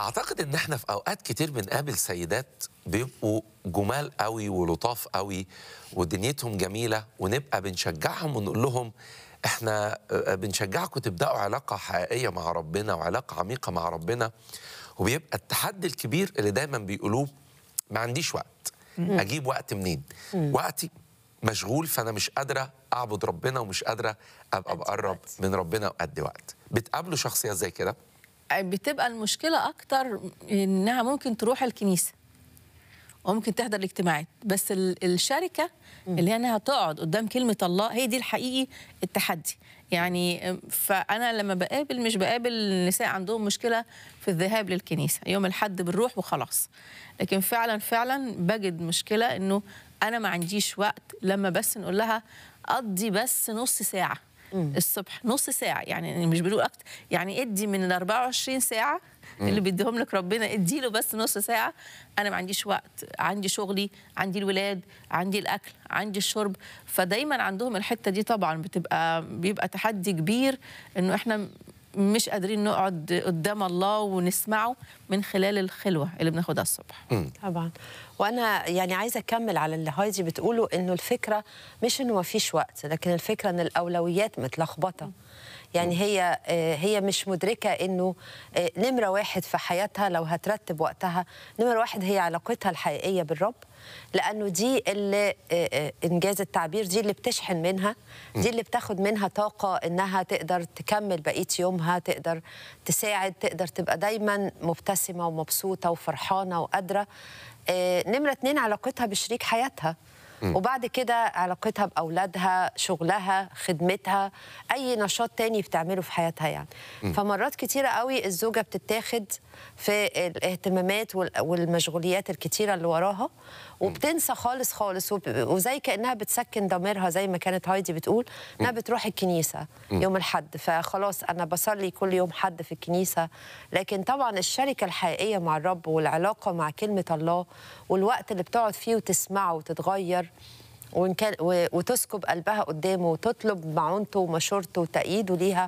اعتقد ان احنا في اوقات كتير بنقابل سيدات بيبقوا جمال قوي ولطاف قوي ودنيتهم جميله ونبقى بنشجعهم ونقول لهم احنا آه، بنشجعكم تبداوا علاقه حقيقيه مع ربنا وعلاقه عميقه مع ربنا وبيبقى التحدي الكبير اللي دايما بيقولوه ما عنديش وقت اجيب وقت منين وقتي مشغول فانا مش قادره اعبد ربنا ومش قادره ابقى بقرب من ربنا وادي وقت بتقابلوا شخصيات زي كده بتبقى المشكله اكتر انها ممكن تروح الكنيسه وممكن تحضر الاجتماعات بس ال- الشركه اللي هي انها تقعد قدام كلمه الله هي دي الحقيقي التحدي يعني فانا لما بقابل مش بقابل نساء عندهم مشكله في الذهاب للكنيسه يوم الحد بنروح وخلاص لكن فعلا فعلا بجد مشكله انه انا ما عنديش وقت لما بس نقول لها قضي بس نص ساعه الصبح نص ساعه يعني مش بنقول اكتر يعني ادي من ال 24 ساعه اللي بيديهم لك ربنا اديله بس نص ساعه انا ما عنديش وقت عندي شغلي عندي الولاد عندي الاكل عندي الشرب فدايما عندهم الحته دي طبعا بتبقى بيبقى تحدي كبير انه احنا مش قادرين نقعد قدام الله ونسمعه من خلال الخلوه اللي بناخدها الصبح طبعا وانا يعني عايزه اكمل على اللي هايدي بتقوله انه الفكره مش انه ما فيش وقت لكن الفكره ان الاولويات متلخبطه يعني هي آه، هي مش مدركه انه آه، نمره واحد في حياتها لو هترتب وقتها نمره واحد هي علاقتها الحقيقيه بالرب لانه دي اللي آه، آه، انجاز التعبير دي اللي بتشحن منها دي اللي بتاخد منها طاقه انها تقدر تكمل بقيه يومها تقدر تساعد تقدر تبقى دايما مبتسمه ومبسوطه وفرحانه وقادره آه، نمرة اتنين علاقتها بشريك حياتها وبعد كده علاقتها بأولادها شغلها خدمتها أي نشاط تاني بتعمله في حياتها يعني فمرات كتيرة قوي الزوجة بتتاخد في الاهتمامات وال- والمشغوليات الكتيرة اللي وراها وبتنسى خالص خالص وب- وزي كأنها بتسكن ضميرها زي ما كانت هايدي بتقول إنها بتروح الكنيسة يوم الحد فخلاص أنا بصلي كل يوم حد في الكنيسة لكن طبعا الشركة الحقيقية مع الرب والعلاقة مع كلمة الله والوقت اللي بتقعد فيه وتسمعه وتتغير وإن كان و- وتسكب قلبها قدامه وتطلب معونته ومشورته وتأييده ليها